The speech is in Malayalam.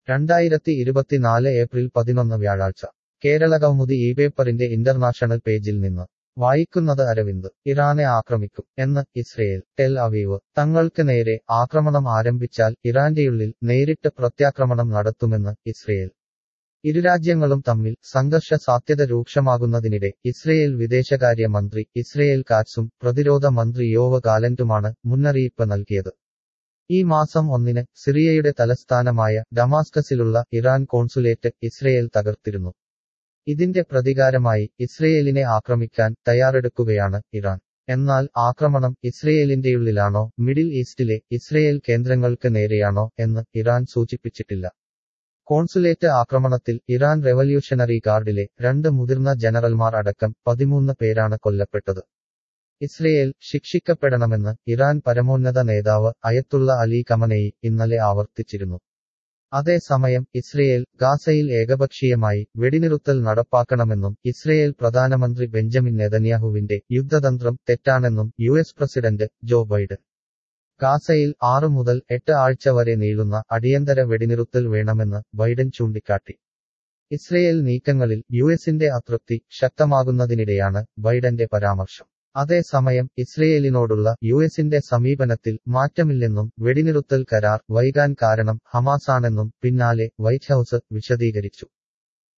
രണ്ടായിരത്തി ഇരുപത്തിനാല് ഏപ്രിൽ പതിനൊന്ന് വ്യാഴാഴ്ച കേരള കൗമുദി ഈ പേപ്പറിന്റെ ഇന്റർനാഷണൽ പേജിൽ നിന്ന് വായിക്കുന്നത് അരവിന്ദ് ഇറാനെ ആക്രമിക്കും എന്ന് ഇസ്രയേൽ ടെൽ അവീവ് തങ്ങൾക്ക് നേരെ ആക്രമണം ആരംഭിച്ചാൽ ഇറാന്റെയുള്ളിൽ നേരിട്ട് പ്രത്യാക്രമണം നടത്തുമെന്ന് ഇസ്രയേൽ ഇരുരാജ്യങ്ങളും തമ്മിൽ സംഘർഷ സാധ്യത രൂക്ഷമാകുന്നതിനിടെ ഇസ്രയേൽ വിദേശകാര്യ മന്ത്രി ഇസ്രയേൽ കാറ്റ്സും പ്രതിരോധ മന്ത്രി യോവ് ഗാലന്റുമാണ് മുന്നറിയിപ്പ് നൽകിയത് ഈ മാസം ഒന്നിന് സിറിയയുടെ തലസ്ഥാനമായ ഡമാസ്കസിലുള്ള ഇറാൻ കോൺസുലേറ്റ് ഇസ്രയേൽ തകർത്തിരുന്നു ഇതിന്റെ പ്രതികാരമായി ഇസ്രയേലിനെ ആക്രമിക്കാൻ തയ്യാറെടുക്കുകയാണ് ഇറാൻ എന്നാൽ ആക്രമണം ഇസ്രയേലിന്റെയുള്ളിലാണോ മിഡിൽ ഈസ്റ്റിലെ ഇസ്രയേൽ കേന്ദ്രങ്ങൾക്ക് നേരെയാണോ എന്ന് ഇറാൻ സൂചിപ്പിച്ചിട്ടില്ല കോൺസുലേറ്റ് ആക്രമണത്തിൽ ഇറാൻ റെവല്യൂഷണറി ഗാർഡിലെ രണ്ട് മുതിർന്ന ജനറൽമാർ അടക്കം പതിമൂന്ന് പേരാണ് കൊല്ലപ്പെട്ടത് ഇസ്രയേൽ ശിക്ഷിക്കപ്പെടണമെന്ന് ഇറാൻ പരമോന്നത നേതാവ് അയത്തുള്ള അലി കമനെയി ഇന്നലെ ആവർത്തിച്ചിരുന്നു അതേസമയം ഇസ്രയേൽ ഗാസയിൽ ഏകപക്ഷീയമായി വെടിനിറുത്തൽ നടപ്പാക്കണമെന്നും ഇസ്രയേൽ പ്രധാനമന്ത്രി ബെഞ്ചമിൻ നെതന്യാഹുവിന്റെ യുദ്ധതന്ത്രം തെറ്റാണെന്നും U S president Joe Biden ഗാസയിൽ ആറ് മുതൽ എട്ട് ആഴ്ച വരെ നീളുന്ന അടിയന്തര വെടിനിറുത്തൽ വേണമെന്ന് ബൈഡൻ ചൂണ്ടിക്കാട്ടി ഇസ്രയേൽ നീക്കങ്ങളിൽ യു എസിന്റെ അതൃപ്തി ശക്തമാകുന്നതിനിടെയാണ് ബൈഡന്റെ പരാമർശം അതേസമയം ഇസ്രയേലിനോടുള്ള യു എസിന്റെ സമീപനത്തിൽ മാറ്റമില്ലെന്നും വെടിനിറുത്തൽ കരാർ വൈകാൻ കാരണം ഹമാസാണെന്നും പിന്നാലെ വൈറ്റ് ഹൌസ് വിശദീകരിച്ചു